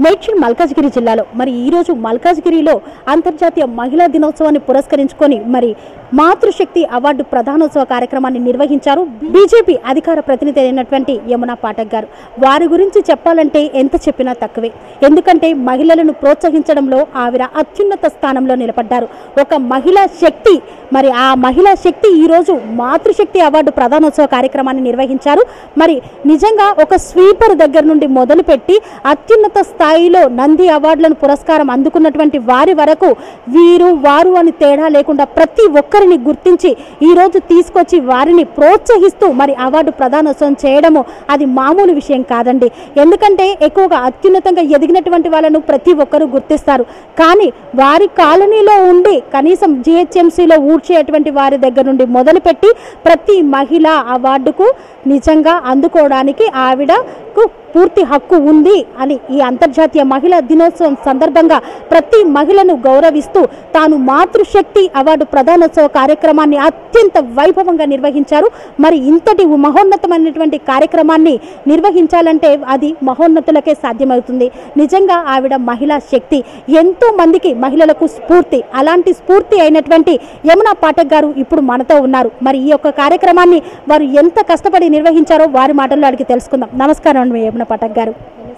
మేడ్చల్ మల్కాజ్గిరి జిల్లాలో మరి ఈరోజు మల్కాజ్గిరిలో అంతర్జాతీయ మహిళా దినోత్సవాన్ని పురస్కరించుకొని మరి మాతృశక్తి అవార్డు ప్రధానోత్సవ కార్యక్రమాన్ని నిర్వహించారు బీజేపీ అధికార ప్రతినిధి అయినటువంటి యమునా పాఠక్ గారు వారి గురించి చెప్పాలంటే ఎంత చెప్పినా తక్కువే ఎందుకంటే మహిళలను ప్రోత్సహించడంలో ఆవిడ అత్యున్నత స్థానంలో నిలబడ్డారు ఒక మహిళా శక్తి మరి ఆ మహిళా శక్తి ఈరోజు మాతృశక్తి అవార్డు ప్రధానోత్సవ కార్యక్రమాన్ని నిర్వహించారు మరి నిజంగా ఒక స్వీపర్ దగ్గర నుండి మొదలుపెట్టి అత్యున్నత స్థాయిలో నంది అవార్డులను పురస్కారం అందుకున్నటువంటి వారి వరకు వీరు వారు అని తేడా లేకుండా ప్రతి ఒక్కరిని గుర్తించి ఈరోజు తీసుకొచ్చి వారిని ప్రోత్సహిస్తూ మరి అవార్డు ప్రధానోత్సవం చేయడము అది మామూలు విషయం కాదండి ఎందుకంటే ఎక్కువగా అత్యున్నతంగా ఎదిగినటువంటి వాళ్ళను ప్రతి ఒక్కరూ గుర్తిస్తారు కానీ వారి కాలనీలో ఉండి కనీసం జిహెచ్ఎంసీలో ఊడ్చేటువంటి వారి దగ్గర నుండి మొదలుపెట్టి ప్రతి మహిళ అవార్డుకు నిజంగా అందుకోవడానికి ఆవిడకు పూర్తి హక్కు ఉంది అని ఈ అంతర్జాతీయ మహిళా దినోత్సవం సందర్భంగా ప్రతి మహిళను గౌరవిస్తూ తాను మాతృశక్తి అవార్డు ప్రధానోత్సవ కార్యక్రమాన్ని అత్యంత వైభవంగా నిర్వహించారు మరి ఇంతటి మహోన్నతమైనటువంటి కార్యక్రమాన్ని నిర్వహించాలంటే అది మహోన్నతులకే సాధ్యమవుతుంది నిజంగా ఆవిడ మహిళా శక్తి ఎంతో మందికి మహిళలకు స్ఫూర్తి అలాంటి స్ఫూర్తి అయినటువంటి యమునా పాఠక్ గారు ఇప్పుడు మనతో ఉన్నారు మరి ఈ యొక్క కార్యక్రమాన్ని వారు ఎంత కష్టపడి నిర్వహించారో వారి మాటల్లో అడిగి తెలుసుకుందాం నమస్కారం అండి యమునా పాఠక్ గారు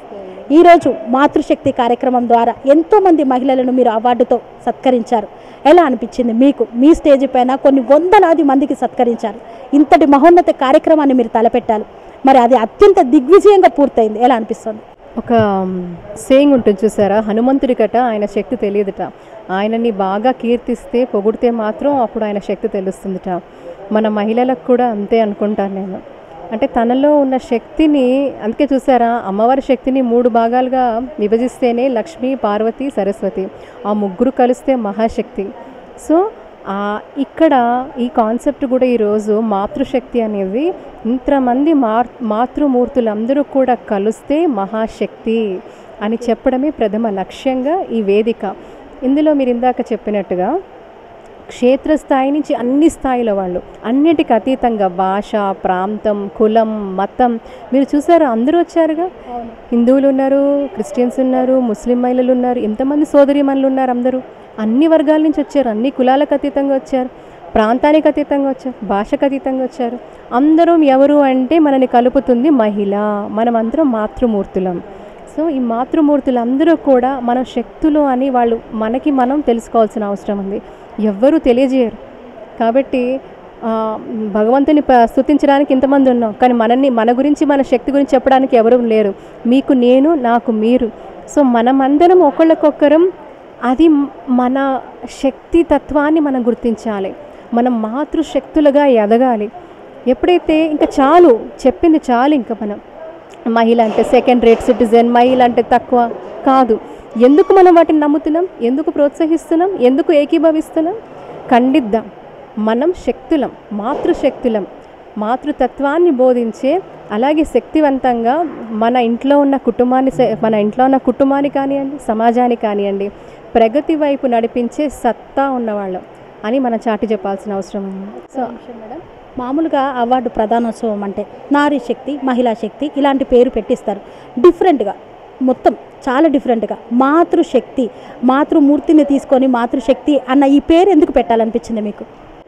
ఈరోజు మాతృశక్తి కార్యక్రమం ద్వారా ఎంతో మంది మహిళలను మీరు అవార్డుతో సత్కరించారు ఎలా అనిపించింది మీకు మీ స్టేజ్ పైన కొన్ని వందలాది మందికి సత్కరించారు ఇంతటి మహోన్నత కార్యక్రమాన్ని మీరు తలపెట్టాలి మరి అది అత్యంత దిగ్విజయంగా పూర్తయింది ఎలా అనిపిస్తుంది ఒక సేయింగ్ ఉంటుంది చూసారా హనుమంతుడికట ఆయన శక్తి తెలియదుట ఆయనని బాగా కీర్తిస్తే పొగిడితే మాత్రం అప్పుడు ఆయన శక్తి తెలుస్తుందిట మన మహిళలకు కూడా అంతే అనుకుంటాను నేను అంటే తనలో ఉన్న శక్తిని అందుకే చూసారా అమ్మవారి శక్తిని మూడు భాగాలుగా విభజిస్తేనే లక్ష్మి పార్వతి సరస్వతి ఆ ముగ్గురు కలిస్తే మహాశక్తి సో ఆ ఇక్కడ ఈ కాన్సెప్ట్ కూడా ఈరోజు మాతృశక్తి అనేది ఇంతమంది మార్ మాతృమూర్తులందరూ కూడా కలిస్తే మహాశక్తి అని చెప్పడమే ప్రథమ లక్ష్యంగా ఈ వేదిక ఇందులో మీరు ఇందాక చెప్పినట్టుగా క్షేత్రస్థాయి నుంచి అన్ని స్థాయిల వాళ్ళు అన్నిటికి అతీతంగా భాష ప్రాంతం కులం మతం మీరు చూసారా అందరూ వచ్చారుగా హిందువులు ఉన్నారు క్రిస్టియన్స్ ఉన్నారు ముస్లిం మహిళలు ఉన్నారు ఎంతమంది సోదరిమణులు ఉన్నారు అందరూ అన్ని వర్గాల నుంచి వచ్చారు అన్ని కులాలకు అతీతంగా వచ్చారు ప్రాంతానికి అతీతంగా వచ్చారు భాషకు అతీతంగా వచ్చారు అందరం ఎవరు అంటే మనని కలుపుతుంది మహిళ మనమందరం మాతృమూర్తులం సో ఈ మాతృమూర్తులు అందరూ కూడా మన శక్తులు అని వాళ్ళు మనకి మనం తెలుసుకోవాల్సిన అవసరం ఉంది ఎవ్వరూ తెలియజేయరు కాబట్టి ఆ, భగవంతుని ప- స్తుతించడానికి ఇంతమంది ఉన్నాం కానీ మనల్ని మన గురించి మన శక్తి గురించి చెప్పడానికి ఎవరు లేరు మీకు నేను నాకు మీరు సో మనమందరం ఒకళ్ళకొకరం అది మ్- మన శక్తి తత్వాన్ని మనం గుర్తించాలి మనం మాతృశక్తులుగా ఎదగాలి ఎప్పుడైతే ఇంకా చాలు చెప్పింది చాలు ఇంకా మనం మహిళ అంటే సెకండ్ రేట్ సిటిజన్ మహిళ అంటే తక్కువ కాదు ఎందుకు మనం వాటిని నమ్ముతున్నాం ఎందుకు ప్రోత్సహిస్తున్నాం ఎందుకు ఏకీభవిస్తున్నాం ఖండిద్దాం మనం శక్తులం మాతృశక్తులం మాతృతత్వాన్ని బోధించే అలాగే శక్తివంతంగా మన ఇంట్లో ఉన్న కుటుంబాన్ని స- మన ఇంట్లో ఉన్న కుటుంబాన్ని కానివ్వండి సమాజాన్ని కానివ్వండి ప్రగతి వైపు నడిపించే సత్తా ఉన్నవాళ్ళం అని మనం చాటి చెప్పాల్సిన అవసరం ఉంది సో మేడం మామూలుగా అవార్డు ప్రధానోత్సవం అంటే నారీ శక్తి మహిళా శక్తి ఇలాంటి పేరు పెట్టిస్తారు డిఫరెంట్గా మొత్తం చాలా డిఫరెంట్గా మాతృశక్తి మాతృమూర్తిని తీసుకొని మాతృశక్తి అన్న ఈ పేరు ఎందుకు పెట్టాలనిపించింది మీకు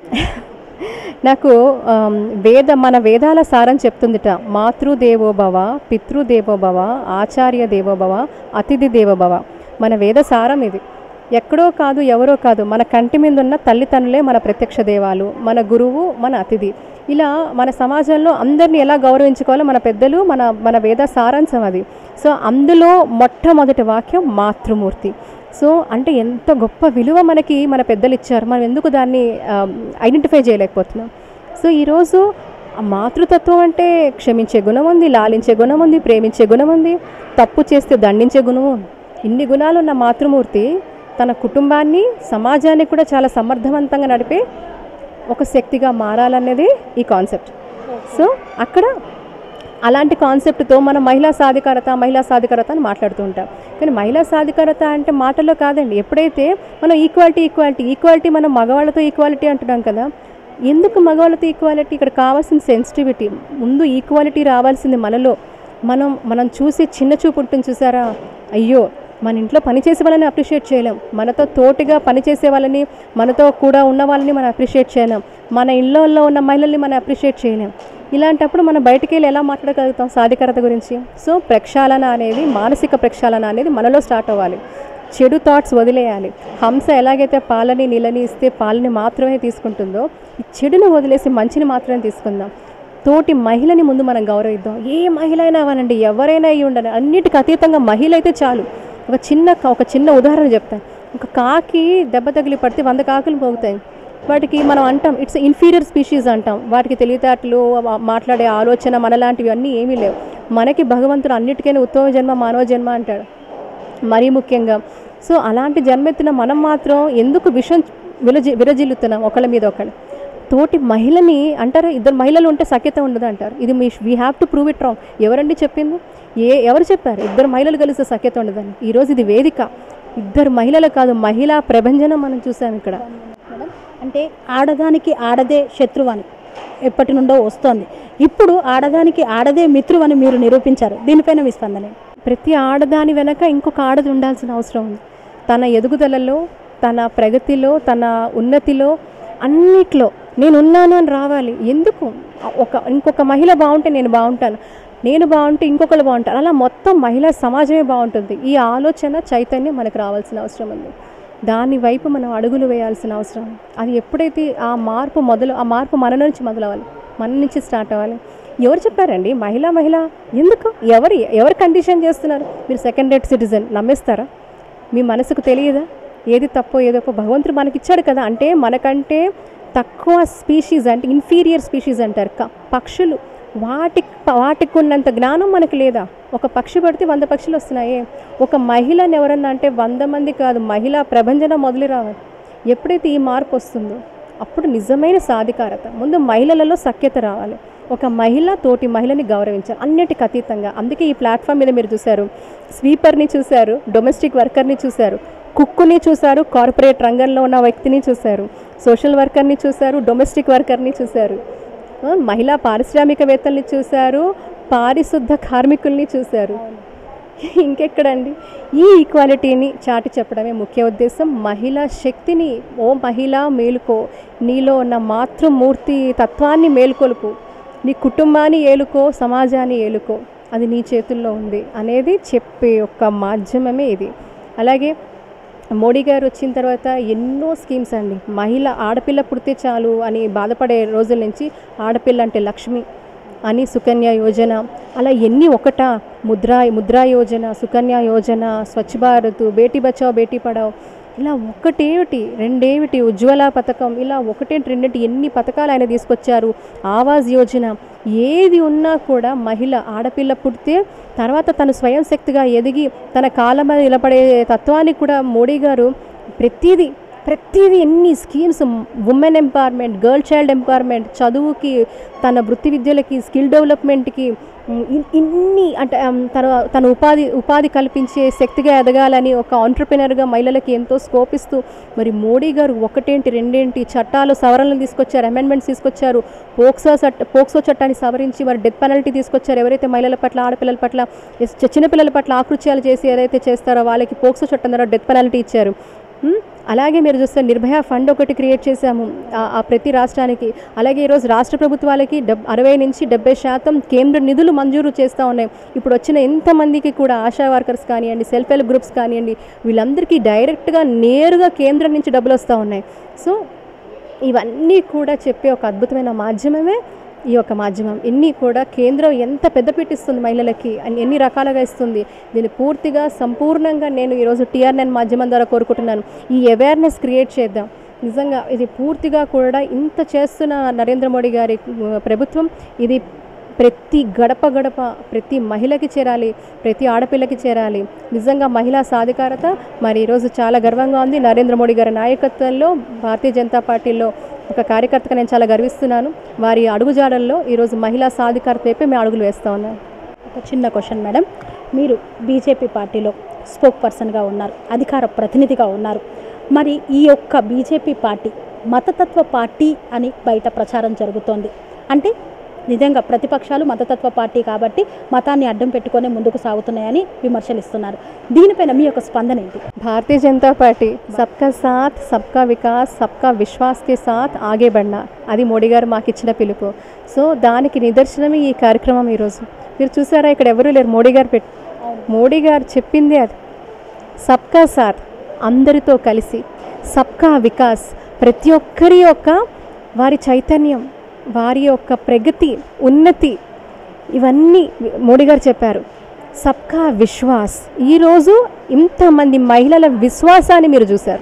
నాకు ఆమ్, వేద మన వేదాల సారం చెప్తుందిట మాతృదేవోభవ పితృదేవోభవ ఆచార్య దేవోభవ అతిథి దేవోభవ మన వేద సారం ఇది ఎక్కడో కాదు ఎవరో కాదు మన కంటి మీద ఉన్న తల్లిదండ్రులే మన ప్రత్యక్ష దేవాలు మన గురువు మన అతిథి ఇలా మన సమాజంలో అందరినీ ఎలా గౌరవించుకోవాలో మన పెద్దలు మన మన వేద సారాంశం అది సో అందులో మొట్టమొదటి వాక్యం మాతృమూర్తి సో అంటే ఎంత గొప్ప విలువ మనకి మన పెద్దలు ఇచ్చారు మనం ఎందుకు దాన్ని ఐడెంటిఫై చేయలేకపోతున్నాం సో ఈరోజు ఆ మాతృతత్వం అంటే క్షమించే గుణం ఉంది లాలించే గుణం ఉంది ప్రేమించే గుణం ఉంది తప్పు చేస్తే దండించే గుణం ఉంది ఇన్ని గుణాలు ఉన్న మాతృమూర్తి తన కుటుంబాన్ని సమాజాన్ని కూడా చాలా సమర్థవంతంగా నడిపే ఒక శక్తిగా మారాలనేది ఈ కాన్సెప్ట్ సో అక్కడ అలాంటి కాన్సెప్ట్తో మనం మహిళా సాధికారత మహిళా సాధికారత అని మాట్లాడుతూ ఉంటాం కానీ మహిళా సాధికారత అంటే మాటల్లో కాదండి ఎప్పుడైతే మనం ఈక్వాలిటీ ఈక్వాలిటీ ఈక్వాలిటీ మనం మగవాళ్ళతో ఈక్వాలిటీ అంటున్నాం కదా ఎందుకు మగవాళ్ళతో ఈక్వాలిటీ ఇక్కడ కావాల్సిన సెన్సిటివిటీ ముందు ఈక్వాలిటీ రావాల్సింది మనలో మనం మనం చూసే చిన్న చూపు ఉంటుంది చూసారా అయ్యో మన ఇంట్లో పని చేసే వాళ్ళని అప్రిషియేట్ చేయలేం మనతో తోటిగా పని చేసే వాళ్ళని మనతో కూడా ఉన్న వాళ్ళని మనం అప్రిషియేట్ చేయలేం మన ఇళ్ళల్లో ఉన్న మహిళల్ని మనం అప్రిషియేట్ చేయలేం ఇలాంటప్పుడు మనం బయటికి వెళ్ళి ఎలా మాట్లాడగలుగుతాం సాధికారత గురించి సో ప్రక్షాళన అనేది మానసిక ప్రక్షాళన అనేది మనలో స్టార్ట్ అవ్వాలి చెడు థాట్స్ వదిలేయాలి హంస ఎలాగైతే పాలని నీళ్ళని ఇస్తే పాలని మాత్రమే తీసుకుంటుందో ఈ చెడుని వదిలేసి మంచిని మాత్రమే తీసుకుందాం తోటి మహిళని ముందు మనం గౌరవిద్దాం ఏ మహిళ అయినా అవనండి ఎవరైనా అయ్యి ఉండాలి అన్నిటికీ అతీతంగా మహిళ అయితే చాలు ఒక చిన్న ఒక చిన్న ఉదాహరణ చెప్తాను ఒక కాకి దెబ్బ తగిలి పడితే వంద కాకులు పోగుతాయి వాటికి మనం అంటాం ఇట్స్ ఇన్ఫీరియర్ స్పీషీస్ అంటాం వాటికి తెలివితేటలు మా- మాట్లాడే ఆలోచన మనలాంటివి అన్నీ ఏమీ లేవు మనకి భగవంతుడు అన్నిటికైనా ఉత్తమ జన్మ మానవ జన్మ అంటాడు మరీ ముఖ్యంగా సో అలాంటి జన్మెత్తిన మనం మాత్రం ఎందుకు విషం విరజి విరజిల్లుతున్నాం ఒకళ్ళ మీద ఒకళ్ళు తోటి మహిళని అంటారు ఇద్దరు మహిళలు ఉంటే సఖ్యత ఉండదు అంటారు ఇది మీ we have to prove it wrong ఎవరండి చెప్పింది ఏ ఎవరు చెప్పారు ఇద్దరు మహిళలు కలిస్తే సఖ్యత ఉండదని ఈరోజు ఇది వేదిక ఇద్దరు మహిళలు కాదు మహిళా ప్రభంజనం మనం చూసాం ఇక్కడ మేడం అంటే ఆడదానికి ఆడదే శత్రువు అని ఎప్పటి నుండో వస్తోంది ఇప్పుడు ఆడదానికి ఆడదే మిత్రువు అని మీరు నిరూపించారు దీనిపైన మీ స్పందన ఏంటి? ప్రతి ఆడదాని వెనక ఇంకొక ఆడది ఉండాల్సిన అవసరం ఉంది తన ఎదుగుదలలో తన ప్రగతిలో తన ఉన్నతిలో అన్నిట్లో నేను ఉన్నాను అని రావాలి ఎందుకు ఒక ఇంకొక మహిళ బాగుంటే నేను బాగుంటాను నేను బాగుంటే ఇంకొకరు బాగుంటారు అలా మొత్తం మహిళా సమాజమే బాగుంటుంది ఈ ఆలోచన చైతన్యం మనకు రావాల్సిన అవసరం ఉంది దాని వైపు మనం అడుగులు వేయాల్సిన అవసరం ఉంది. అది ఎప్పుడైతే ఆ మార్పు మొదలు ఆ మార్పు మన నుంచి మొదలవ్వాలి మన నుంచి స్టార్ట్ అవ్వాలి ఎవరు చెప్పారండి మహిళ మహిళ ఎందుకు ఎవరు ఎవరు కండిషన్ చేస్తున్నారు మీరు సెకండ్ రేట్ సిటిజన్ నమ్మేస్తారా మీ మనసుకు తెలియదా ఏది తప్పో ఏదో భగవంతుడు మనకి ఇచ్చాడు కదా అంటే మనకంటే తక్కువ స్పీషీస్ అంటే ఇన్ఫీరియర్ స్పీషీస్ అంటారు క- పక్షులు వాటి వాటికి ఉన్నంత జ్ఞానం మనకు లేదా ఒక పక్షి పడితే వంద పక్షులు వస్తున్నాయే ఒక మహిళని ఎవరన్నా అంటే వంద మంది కాదు మహిళా ప్రభంజనం మొదలు రావాలి ఎప్పుడైతే ఈ మార్పు వస్తుందో అప్పుడు నిజమైన సాధికారత ముందు మహిళలలో సఖ్యత రావాలి ఒక మహిళ తోటి మహిళని గౌరవించాలి అన్నిటికి అతీతంగా అందుకే ఈ ప్లాట్ఫామ్ మీద మీరు చూశారు స్వీపర్ని చూశారు డొమెస్టిక్ వర్కర్ని చూశారు కుక్కుని చూశారు కార్పొరేట్ రంగంలో ఉన్న వ్యక్తిని చూశారు సోషల్ వర్కర్ని చూశారు డొమెస్టిక్ వర్కర్ని చూశారు ఆ, మహిళా పారిశ్రామికవేత్తల్ని చూశారు పారిశుద్ధ కార్మికుల్ని చూశారు ఇంకెక్కడండి ఈ ఈక్వాలిటీని చాటి చెప్పడమే ముఖ్య ఉద్దేశం మహిళా శక్తిని ఓ మహిళ మేలుకో నీలో ఉన్న మాతృమూర్తి తత్వాన్ని మేల్కొలుపు నీ కుటుంబాన్ని ఏలుకో సమాజాన్ని ఏలుకో అది నీ చేతుల్లో ఉంది అనేది చెప్పే ఒక మాధ్యమమే ఇది అలాగే మోడీ గారు వచ్చిన తర్వాత ఎన్నో స్కీమ్స్ అండి మహిళ ఆడపిల్ల పుడితే చాలు అని బాధపడే రోజుల నుంచి ఆడపిల్ల అంటే లక్ష్మి అని సుకన్య యోజన అలా ఎన్ని ఒకటా ముద్రా ముద్రా యోజన సుకన్య యోజన స్వచ్ఛ భారత్ బేటీ బచావ్ బేటీ పడావ్ ఇలా ఒకటేమిటి రెండేమిటి ఉజ్వల పథకం ఇలా ఒకటేంటి రెండేంటి ఎన్ని పథకాలు ఆయన తీసుకొచ్చారు ఆవాజ్ యోజన ఏది ఉన్నా కూడా మహిళ ఆడపిల్ల పుడితే తర్వాత తను స్వయం శక్తిగా ఎదిగి తన కాళ్ళ మీద నిలబడే తత్వాన్ని కూడా మోడీ గారు ప్రతిదీ ప్రతిదీ ఎన్ని schemes women empowerment girl child empowerment చదువుకి తన వృత్తి విద్యలకి స్కిల్ డెవలప్మెంట్కి ఉమ్, ఇన్- ఇన్ని అంటే ఉమ్, తన తన ఉపాధి ఉపాధి కల్పించే శక్తిగా ఎదగాలని ఒక ఆంటర్ప్రినర్గా మహిళలకి ఎంతో స్కోప్ ఇస్తూ మరి మోడీ గారు ఒకటేంటి రెండేంటి చట్టాలు సవరణలు తీసుకొచ్చారు అమెండ్మెంట్స్ తీసుకొచ్చారు పోక్సో చట్ట పోక్సో చట్టాన్ని సవరించి మరి డెత్ పెనల్టీ తీసుకొచ్చారు ఎవరైతే మహిళల పట్ల ఆడపిల్లల పట్ల ఎస్- చిన్నపిల్లల పట్ల ఆకృత్యాలు చేసి ఏదైతే చేస్తారో వాళ్ళకి పోక్సో చట్టం ద్వారా డెత్ పెనల్టీ ఇచ్చారు ఉమ్, అలాగే మీరు చూస్తే నిర్భయ ఫండ్ ఒకటి క్రియేట్ చేశాము ఆ- ఆ ప్రతి రాష్ట్రానికి అలాగే ఈరోజు రాష్ట్ర ప్రభుత్వాలకి డెబ్ అరవై నుంచి డెబ్బై శాతం కేంద్ర నిధులు మంజూరు చేస్తూ ఉన్నాయి ఇప్పుడు వచ్చిన ఎంతమందికి కూడా ఆశా వర్కర్స్ కానివ్వండి సెల్ఫ్ హెల్ప్ గ్రూప్స్ కానివ్వండి వీళ్ళందరికీ డైరెక్ట్గా నేరుగా కేంద్రం నుంచి డబ్బులు వస్తూ ఉన్నాయి సో ఇవన్నీ కూడా చెప్పే ఒక అద్భుతమైన మాధ్యమమే ఈ యొక్క మాధ్యమం ఎన్ని కూడా కేంద్రం ఎంత పెద్దపీట ఇస్తుంది మహిళలకి అని ఎన్ని రకాలుగా ఇస్తుంది దీన్ని పూర్తిగా సంపూర్ణంగా నేను ఈరోజు టీఆర్ఎన్ మాధ్యమం ద్వారా కోరుకుంటున్నాను ఈ అవేర్నెస్ క్రియేట్ చేద్దాం నిజంగా ఇది పూర్తిగా కూడా ఇంత చేస్తున్న నరేంద్ర మోడీ గారి ఉ, ప్రభుత్వం ఇది ప్రతి గడప గడప ప్రతి మహిళకి చేరాలి ప్రతి ఆడపిల్లకి చేరాలి నిజంగా మహిళా సాధికారత మరి ఈరోజు చాలా గర్వంగా ఉంది నరేంద్ర మోడీ గారి నాయకత్వంలో భారతీయ జనతా పార్టీలో ఒక కార్యకర్తగా నేను చాలా గర్విస్తున్నాను వారి అడుగుజాడల్లో ఈరోజు మహిళా సాధికారత వైపే మేము అడుగులు వేస్తూ ఉన్నాను ఒక చిన్న క్వశ్చన్ మేడం మీరు బీజేపీ పార్టీలో స్పోక్ పర్సన్గా ఉన్నారు అధికార ప్రతినిధిగా ఉన్నారు మరి ఈ యొక్క బీజేపీ పార్టీ మతతత్వ పార్టీ అని బయట ప్రచారం జరుగుతోంది అంటే నిజంగా ప్రతిపక్షాలు మతతత్వ పార్టీ కాబట్టి మతాన్ని అడ్డం పెట్టుకొని ముందుకు సాగుతున్నాయని విమర్శలు ఇస్తున్నారు దీనిపైన మీ యొక్క స్పందన ఏంటి భారతీయ జనతా పార్టీ సబ్కా సాత్ సబ్కా వికాస్ సబ్కా విశ్వాస్ కే సాత్ ఆగే బడినా అది మోడీ గారు మాకు ఇచ్చిన పిలుపు సో దానికి నిదర్శనమే ఈ కార్యక్రమం ఈరోజు మీరు చూసారా ఇక్కడ ఎవరూ లేరు మోడీ గారు పెట్టి మోడీ గారు చెప్పిందే అది సబ్కా సాత్ అందరితో కలిసి సబ్కా వికాస్ ప్రతి ఒక్కరి యొక్క వారి చైతన్యం వారి యొక్క ప్రగతి ఉన్నతి ఇవన్నీ మోడీ గారు చెప్పారు సబ్కా విశ్వాస్ ఈరోజు ఇంతమంది మహిళల విశ్వాసాన్ని మీరు చూశారు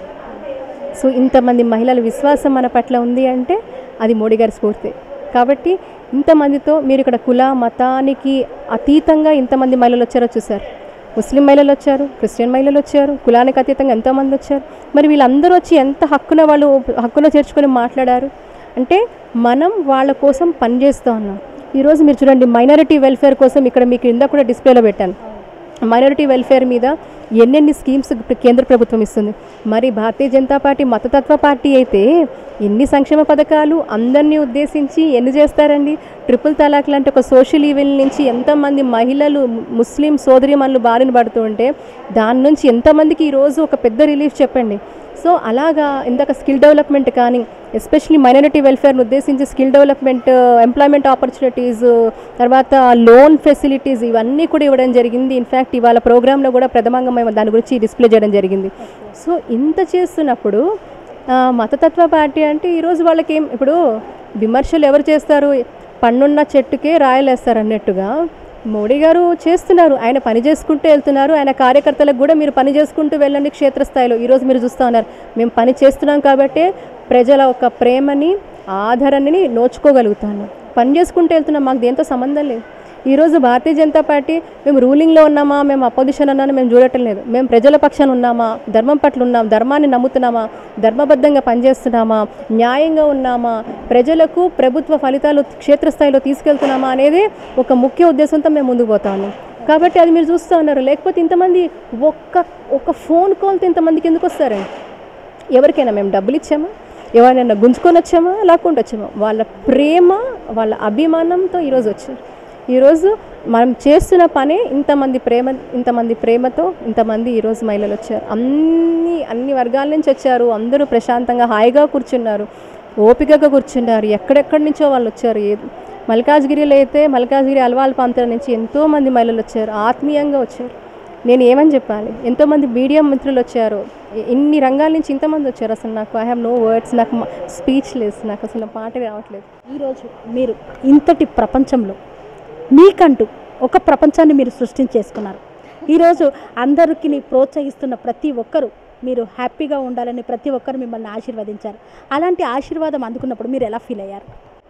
సో ఇంతమంది మహిళల విశ్వాసం మన పట్ల ఉంది అంటే అది మోడీ గారి స్ఫూర్తి కాబట్టి ఇంతమందితో మీరు ఇక్కడ కుల మతానికి అతీతంగా ఇంతమంది మహిళలు వచ్చారో చూశారు ముస్లిం మహిళలు వచ్చారు క్రిస్టియన్ మహిళలు వచ్చారు కులానికి అతీతంగా ఎంతోమంది వచ్చారు మరి వీళ్ళందరూ వచ్చి ఎంత హక్కున వాళ్ళు హక్కున చేర్చుకొని మాట్లాడారు అంటే మనం వాళ్ళ కోసం పనిచేస్తూ ఉన్నాం ఈరోజు మీరు చూడండి మైనారిటీ వెల్ఫేర్ కోసం ఇక్కడ మీకు ఇందాక కూడా డిస్ప్లేలో పెట్టాను మైనారిటీ వెల్ఫేర్ మీద ఎన్నెన్ని స్కీమ్స్ కేంద్ర ప్రభుత్వం ఇస్తుంది మరి భారతీయ జనతా పార్టీ మతతత్వ పార్టీ అయితే ఎన్ని సంక్షేమ పథకాలు అందరినీ ఉద్దేశించి ఎన్ని చేస్తారండి ట్రిపుల్ తలాక్ లాంటి ఒక సోషల్ ఈవెల్ నుంచి ఎంతమంది మహిళలు ముస్లిం సోదరిమణులు బారిన పడుతూ ఉంటే దాని నుంచి ఎంతమందికి ఈరోజు ఒక పెద్ద రిలీఫ్ చెప్పండి సో అలాగా ఇందాక స్కిల్ డెవలప్మెంట్ కానీ ఎస్పెషలీ మైనారిటీ వెల్ఫేర్ను ఉద్దేశించి స్కిల్ డెవలప్మెంట్ ఎంప్లాయ్మెంట్ ఆపర్చునిటీస్ తర్వాత లోన్ ఫెసిలిటీస్ ఇవన్నీ కూడా ఇవ్వడం జరిగింది ఇన్ఫ్యాక్ట్ ఇవాళ ప్రోగ్రాంలో కూడా ప్రథమంగా మేము దాని గురించి డిస్ప్లే చేయడం జరిగింది సో ఇంత చేస్తున్నప్పుడు ఆ, మతతత్వ పార్టీ అంటే ఈరోజు వాళ్ళకి ఏం ఇప్పుడు విమర్శలు ఎవరు చేస్తారు పన్నున్న చెట్టుకే రాయలేస్తారు అన్నట్టుగా మోడీ గారు చేస్తున్నారు ఆయన పని చేసుకుంటూ వెళ్తున్నారు ఆయన కార్యకర్తలకు కూడా మీరు పని చేసుకుంటూ వెళ్ళండి క్షేత్రస్థాయిలో ఈరోజు మీరు చూస్తూ ఉన్నారు మేము పని చేస్తున్నాం కాబట్టి ప్రజల ఒక ప్రేమని ఆదరణని నోచుకోగలుగుతాను పని చేసుకుంటూ వెళ్తున్నాం మాకు దేంతో సంబంధం లేదు ఈరోజు భారతీయ జనతా పార్టీ మేము రూలింగ్లో ఉన్నామా మేము అపోజిషన్ అన్నాను మేము చూడటం లేదు మేము ప్రజల పక్షాన ఉన్నామా ధర్మం పట్ల ఉన్నాం ధర్మాన్ని నమ్ముతున్నామా ధర్మబద్ధంగా పనిచేస్తున్నామా న్యాయంగా ఉన్నామా ప్రజలకు ప్రభుత్వ ఫలితాలు క్షేత్రస్థాయిలో తీసుకెళ్తున్నామా అనేది ఒక ముఖ్య ఉద్దేశంతో మేము ముందుకు పోతాము కాబట్టి అది మీరు చూస్తూ ఉన్నారు లేకపోతే ఇంతమంది ఒక్క ఒక ఫోన్ కాల్తో ఇంతమందికి ఎందుకు వస్తారండి ఎవరికైనా మేము డబ్బులు ఇచ్చామా ఎవరైనా గుంజుకొని వచ్చామా లాక్కుండా వచ్చామా వాళ్ళ ప్రేమ వాళ్ళ అభిమానంతో ఈరోజు వచ్చారు ఈరోజు మనం చేస్తున్న పనే ఇంతమంది ప్రేమ ఇంతమంది ప్రేమతో ఇంతమంది ఈరోజు మహిళలు వచ్చారు అన్ని అన్ని వర్గాల నుంచి వచ్చారు అందరూ ప్రశాంతంగా హాయిగా కూర్చున్నారు ఓపికగా కూర్చున్నారు ఎక్కడెక్కడి నుంచో వాళ్ళు వచ్చారు ఏది మల్కాజ్గిరిలో అయితే మల్కాజ్గిరి అల్వాల్ ప్రాంతాల నుంచి ఎంతోమంది మహిళలు వచ్చారు ఆత్మీయంగా వచ్చారు నేను ఏమని చెప్పాలి ఎంతోమంది మీడియా మిత్రులు వచ్చారు ఇ- ఇన్ని రంగాల నుంచి ఇంతమంది వచ్చారు అసలు నాకు ఐ హ్యావ్ నో వర్డ్స్ నాకు స్పీచ్ లెస్ నాకు అసలు మాట రావట్లేదు ఈరోజు మీరు ఇంతటి ప్రపంచంలో మీకంటూ ఒక ప్రపంచాన్ని మీరు సృష్టించేసుకున్నారు ఈరోజు అందరికీ ప్రోత్సహిస్తున్న ప్రతి ఒక్కరూ మీరు హ్యాపీగా ఉండాలని ప్రతి ఒక్కరు మిమ్మల్ని ఆశీర్వదించారు అలాంటి ఆశీర్వాదం అందుకున్నప్పుడు మీరు ఎలా ఫీల్ అయ్యారు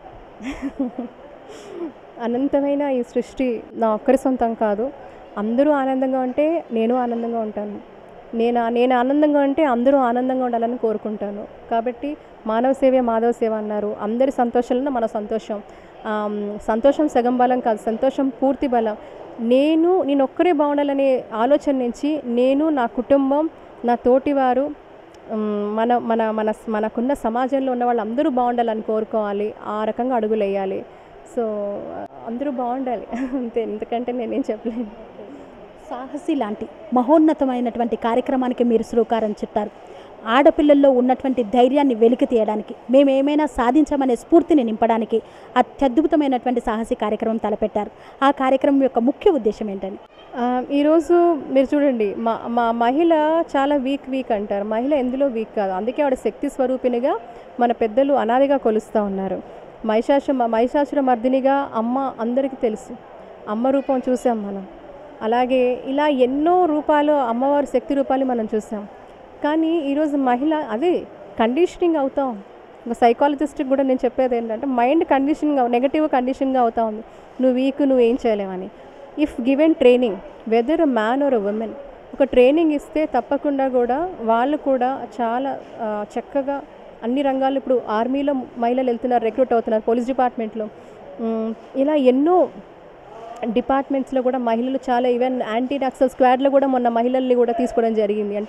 అనంతమైన ఈ సృష్టి నా ఒక్కరి సొంతం కాదు అందరూ ఆనందంగా ఉంటే నేను ఆనందంగా ఉంటాను నేను నేను ఆనందంగా ఉంటే అందరూ ఆనందంగా ఉండాలని కోరుకుంటాను కాబట్టి మానవ సేవే మాధవ సేవ అన్నారు అందరి సంతోషంలో మన సంతోషం ఆమ్, సంతోషం సగం బలం కాదు సంతోషం పూర్తి బలం నేను నేను ఒక్కరే బాగుండాలనే ఆలోచన నుంచి నేను నా కుటుంబం నా తోటివారు ఉమ్, మన మన మన మనకున్న సమాజంలో ఉన్న వాళ్ళందరూ బాగుండాలని కోరుకోవాలి ఆ రకంగా అడుగులు వేయాలి సో అందరూ బాగుండాలి అంతే ఎందుకంటే నేనేం చెప్పలేను సాహసి లాంటి మహోన్నతమైనటువంటి కార్యక్రమానికి మీరు శ్రీకారం చుట్టారు ఆడపిల్లల్లో ఉన్నటువంటి ధైర్యాన్ని వెలికి తీయడానికి మేము ఏమైనా సాధించామనే స్ఫూర్తిని నింపడానికి అత్యద్భుతమైనటువంటి సాహసి కార్యక్రమం తలపెట్టారు ఆ కార్యక్రమం యొక్క ముఖ్య ఉద్దేశం ఏంటని ఆ, ఈరోజు మీరు చూడండి మా మా మహిళ చాలా వీక్ వీక్ అంటారు మహిళ ఎందులో వీక్ కాదు అందుకే ఆవిడ శక్తి స్వరూపిణిగా మన పెద్దలు అనాదిగా కొలుస్తూ ఉన్నారు మహిషాసు మహిషాసుర మర్దినిగా అమ్మ అందరికీ తెలుసు అమ్మ రూపం చూసాం మనం అలాగే ఇలా ఎన్నో రూపాలు అమ్మవారి శక్తి రూపాలు మనం చూసాం కానీ ఈరోజు మహిళ అదే కండిషనింగ్ అవుతా ఉంది ఒక సైకాలజిస్ట్కి కూడా నేను చెప్పేది ఏంటంటే మైండ్ కండిషనింగ్ నెగటివ్ కండిషన్గా అవుతా ఉంది నువ్వు వీక్ నువ్వు ఏం చేయలేవని if given training whether a man or a woman ఒక ట్రైనింగ్ ఇస్తే తప్పకుండా కూడా వాళ్ళు కూడా చాలా ఆ, చక్కగా అన్ని రంగాల్లో ఇప్పుడు ఆర్మీలో మహిళలు వెళ్తున్నారు రిక్రూట్ అవుతున్నారు పోలీస్ డిపార్ట్మెంట్లో ఉమ్, ఇలా ఎన్నో డిపార్ట్మెంట్స్లో కూడా మహిళలు చాలా ఈవెన్ యాంటీ నక్సల్ స్క్వాడ్లో కూడా మొన్న మహిళల్ని కూడా తీసుకోవడం జరిగింది అంటే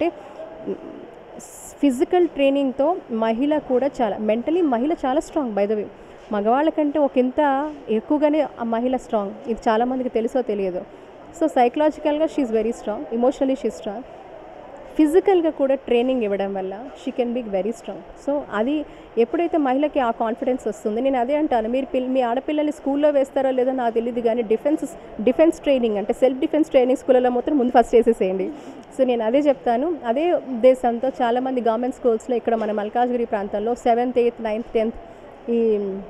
ఫిజికల్ ట్రైనింగ్తో మహిళ కూడా చాలా మెంటలీ మహిళ చాలా స్ట్రాంగ్ బై ద వే మగవాళ్ళకంటే ఒక ఇంత ఎక్కువగానే ఆ మహిళ స్ట్రాంగ్ ఇది చాలామందికి తెలుసో తెలియదు సో సైకలాజికల్గా she very strong emotionally she strong ఫిజికల్గా కూడా ట్రైనింగ్ ఇవ్వడం వల్ల she can be very strong so అది ఎప్పుడైతే మహిళకి ఆ కాన్ఫిడెన్స్ వస్తుంది నేను అదే అంటాను మీరు పిల్ల మీ ఆడపిల్లల్ని స్కూల్లో వేస్తారో లేదో నాకు తెలియదు కానీ డిఫెన్స్ డిఫెన్స్ ట్రైనింగ్ అంటే సెల్ఫ్ డిఫెన్స్ ట్రైనింగ్ స్కూళ్ళలో మాత్రం ముందు ఫస్ట్ వేసేసేయండి సో నేను అదే చెప్తాను అదే ఉద్దేశంతో చాలామంది గవర్నమెంట్ స్కూల్స్లో ఇక్కడ మన మల్కాజ్గిరి ప్రాంతంలో సెవెంత్ ఎయిత్ నైన్త్ టెన్త్ ఈ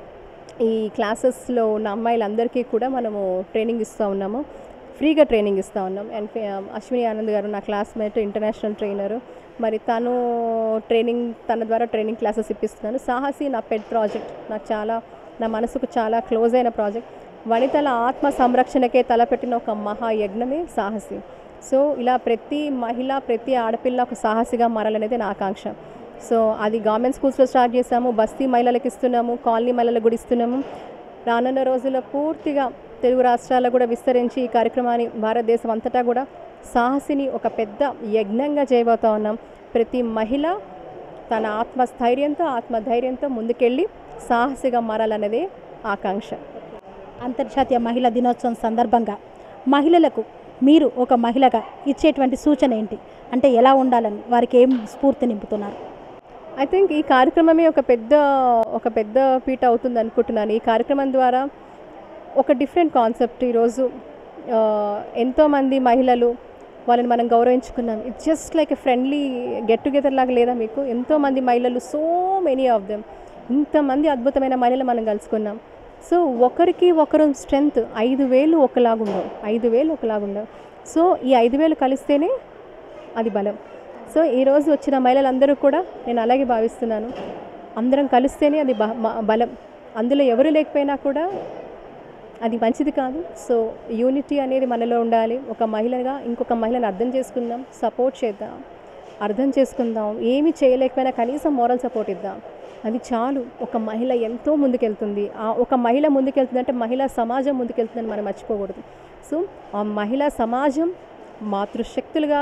ఈ క్లాసెస్లో ఉన్న అమ్మాయిలందరికీ కూడా మనము ట్రైనింగ్ ఇస్తూ ఉన్నాము ఫ్రీగా ట్రైనింగ్ ఇస్తూ ఉన్నాం అండ్ అశ్విని ఆనంద్ గారు నా క్లాస్మేట్ ఇంటర్నేషనల్ ట్రైనరు మరి తను ట్రైనింగ్ తన ద్వారా ట్రైనింగ్ క్లాసెస్ ఇప్పిస్తున్నాను సాహసి నా పెట్ ప్రాజెక్ట్ నాకు చాలా నా మనసుకు చాలా క్లోజ్ అయిన ప్రాజెక్ట్ వనితల ఆత్మ సంరక్షణకే తలపెట్టిన ఒక మహాయజ్ఞమే సాహసి సో ఇలా ప్రతి మహిళ ప్రతి ఆడపిల్ల ఒక సాహసిగా మారాలనేది నా ఆకాంక్ష సో అది గవర్నమెంట్ స్కూల్స్లో స్టార్ట్ చేసాము బస్తీ మహిళలకు ఇస్తున్నాము కాలనీ మహిళలకు కూడా ఇస్తున్నాము రానున్న రోజుల్లో పూర్తిగా తెలుగు రాష్ట్రాల్లో కూడా విస్తరించి ఈ కార్యక్రమాన్ని భారతదేశం అంతటా కూడా సాహసిని ఒక పెద్ద యజ్ఞంగా చేయబోతా ఉన్నాం ప్రతి మహిళ తన ఆత్మస్థైర్యంతో ఆత్మధైర్యంతో ముందుకెళ్ళి సాహసిగా మారాలన్నదే ఆకాంక్ష అంతర్జాతీయ మహిళా దినోత్సవం సందర్భంగా మహిళలకు మీరు ఒక మహిళగా ఇచ్చేటువంటి సూచన ఏంటి అంటే ఎలా ఉండాలని వారికి ఏం స్ఫూర్తి నింపుతున్నారు ఐ థింక్ ఈ కార్యక్రమమే ఒక పెద్ద ఒక పెద్ద పీట అవుతుంది అనుకుంటున్నాను ఈ కార్యక్రమం ద్వారా ఒక డిఫరెంట్ కాన్సెప్ట్ ఈరోజు ఆ, ఎంతోమంది మహిళలు వాళ్ళని మనం గౌరవించుకున్నాం it's just like a friendly get together లాగా లేదా మీకు ఎంతోమంది మహిళలు సో మెనీ ఆఫ్ దెమ్ ఇంతమంది అద్భుతమైన మహిళలు మనం కలుసుకున్నాం సో ఒకరికి ఒకరు స్ట్రెంగ్త్ ఐదు వేలు ఒకలాగుండవు ఐదు వేలు ఒకలాగుండవు సో ఈ ఐదు వేలు కలిస్తేనే అది బలం సో ఈరోజు వచ్చిన మహిళలందరూ కూడా నేను అలాగే భావిస్తున్నాను అందరం కలిస్తేనే అది బ- మ- బలం అందులో ఎవరు లేకపోయినా కూడా అది మంచిది కాదు సో యూనిటీ అనేది మనలో ఉండాలి ఒక మహిళగా ఇంకొక మహిళను అర్థం చేసుకుందాం సపోర్ట్ చేద్దాం అర్థం చేసుకుందాం ఏమి చేయలేకపోయినా కనీసం మోరల్ సపోర్ట్ ఇద్దాం అది చాలు ఒక మహిళ ఎంతో ముందుకెళ్తుంది ఆ ఒక మహిళ ముందుకెళ్తుందంటే మహిళా సమాజం ముందుకెళ్తుందని మనం మర్చిపోకూడదు సో ఆ మహిళా సమాజం మాతృశక్తులుగా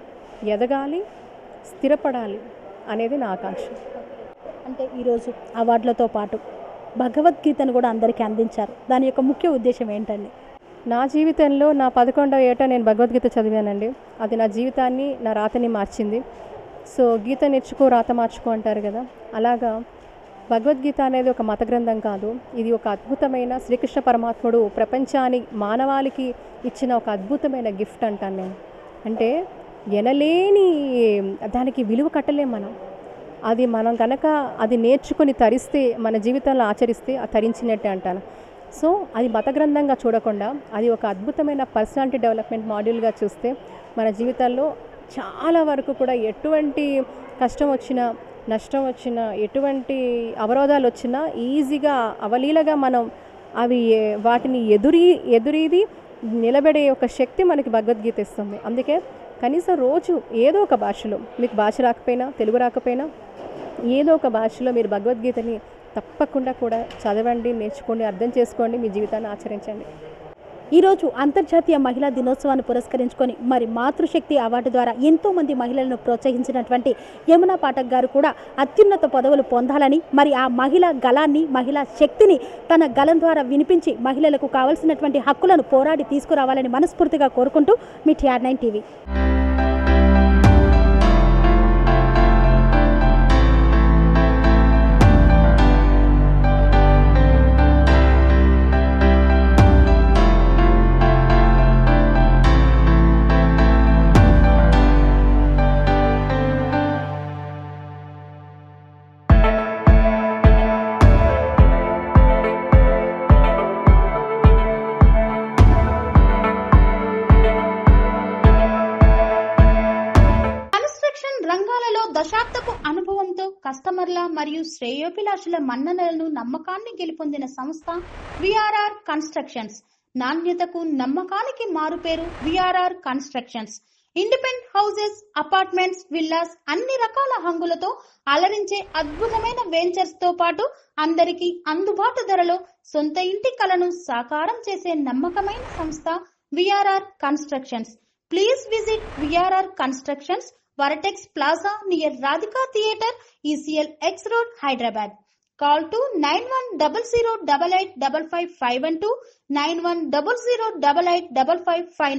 ఎదగాలి స్థిరపడాలి అనేది నా ఆకాంక్ష అంటే ఈరోజు అవార్డులతో పాటు భగవద్గీతను కూడా అందరికీ అందించారు దాని యొక్క ముఖ్య ఉద్దేశం ఏంటండి నా జీవితంలో నా పదకొండవ ఏట నేను భగవద్గీత చదివానండి అది నా జీవితాన్ని నా రాతని మార్చింది సో గీత నేర్చుకో రాత మార్చుకో అంటారు కదా అలాగా భగవద్గీత అనేది ఒక మత గ్రంథం కాదు ఇది ఒక అద్భుతమైన శ్రీకృష్ణ పరమాత్ముడు ప్రపంచాన్ని మానవాళికి ఇచ్చిన ఒక అద్భుతమైన గిఫ్ట్ అంటాను నేను అంటే ఎనలేని దానికి విలువ కట్టలేం మనం అది మనం కనుక అది నేర్చుకుని తరిస్తే మన జీవితంలో ఆచరిస్తే ఆ తరించినట్టే అంటాను సో అది మత గ్రంథంగా చూడకుండా అది ఒక అద్భుతమైన పర్సనాలిటీ డెవలప్మెంట్ మాడ్యూల్గా చూస్తే మన జీవితాల్లో చాలా వరకు కూడా ఎటువంటి కష్టం వచ్చినా నష్టం వచ్చినా ఎటువంటి అవరోధాలు వచ్చినా ఈజీగా అవలీలగా మనం అవి ఏ- వాటిని ఎదురీ ఎదురీది నిలబడే ఒక శక్తి మనకి భగవద్గీత ఇస్తుంది అందుకే కనీసం రోజు ఏదో ఒక భాషలో మీకు భాష రాకపోయినా తెలుగు రాకపోయినా ఏదో ఒక భాషలో మీరు భగవద్గీతని తప్పకుండా కూడా చదవండి నేర్చుకోండి అర్థం చేసుకోండి మీ జీవితాన్ని ఆచరించండి ఈరోజు అంతర్జాతీయ మహిళా దినోత్సవాన్ని పురస్కరించుకొని మరి మాతృశక్తి అవార్డు ద్వారా ఎంతో మంది మహిళలను ప్రోత్సహించినటువంటి యమునా పాఠక్ గారు కూడా అత్యున్నత పదవులు పొందాలని మరి ఆ మహిళా గలాన్ని మహిళా శక్తిని తన గలం ద్వారా వినిపించి మహిళలకు కావలసినటువంటి హక్కులను పోరాడి తీసుకురావాలని మనస్ఫూర్తిగా కోరుకుంటూ మీ టీఆర్ నైన్ టీవీ కన్స్ట్రక్షన్ రంగాలలో దశాబ్దపు అనుభవంతో కస్టమర్ల మరియు శ్రేయోభిలాషుల మన్ననలను నమ్మకాన్ని గెలుపొందిన సంస్థ విఆర్ఆర్ కన్స్ట్రక్షన్స్ నాణ్యతకు నమ్మకానికి మారుపేరు VRR constructions independent houses apartments villas అన్ని రకాల హంగులతో అలరించే అద్భుతమైన వెంచర్స్ తో పాటు అందరికీ అందుబాటు ధరలో సొంత ఇంటి కలను సాకారం చేసే నమ్మకమైన సంస్థ VRR constructions Please visit VRR Constructions, Varatex Plaza near Radhika Theatre, ECL X Road, Hyderabad. Call two nine one double zero double eight double five five one two nine one double zero double eight double five five